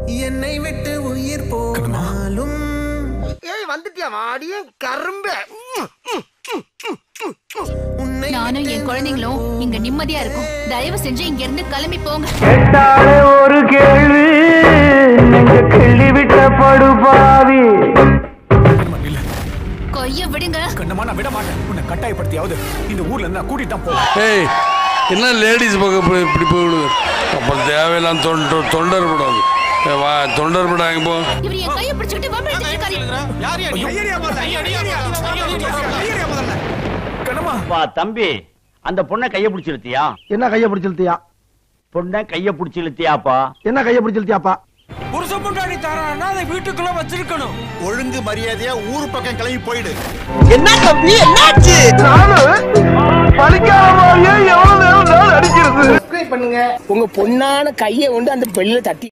என்னை விட்டு உயிர் போனாலும் ஏய் வந்துட்டியா வாடியே கரும்பு உன்னை நானும் என் குழந்தைங்களும் இங்க நிம்மதியா இருக்கும் தயவு செஞ்சு இங்க இருந்து கிளம்பி போங்க கேட்டாலே ஒரு கேள்வி நெஞ்ச கிள்ளி விட்ட படுபாவி இல்ல கொய்ய விடுங்க கண்ணம்மா நான் விட மாட்டேன் உன்னை கட்டாயப்படுத்தியாவது இந்த ஊர்ல இருந்து நான் கூட்டிட்டு தான் போவேன் ஏய் என்ன லேடிஸ் பக்கம் இப்படி இப்படி போயிடுது அப்புறம் தேவையில்லாம் தொண்டர் தொண்டர் படாது வா தொண்டர் படாங்க போ இவர் என் கையை பிடிச்சுக்கிட்டு வம்பிழுத்துட்டு இருக்காரு கண்ணம்மா வா தம்பி அந்த பொண்ணை கைய பிடிச்சு இழுத்தியா என்ன கைய பிடிச்சு இழுத்தியா பொண்ணை கைய பிடிச்சு இழுத்தியாப்பா என்ன கைய பிடிச்சு இழுத்தியாப்பா புருஷ பொண்டாடி தரான்னா அதை வீட்டுக்குள்ள வச்சிருக்கணும் ஒழுங்கு மரியாதையா ஊர் பக்கம் கிளம்பி போயிடு என்ன தம்பி என்னாச்சு நானும் பழிக்காம எவ்வளவு நேரம் நான் அடிக்கிறது உங்க பொண்ணான கையை கொண்டு அந்த பெல்ல தட்டி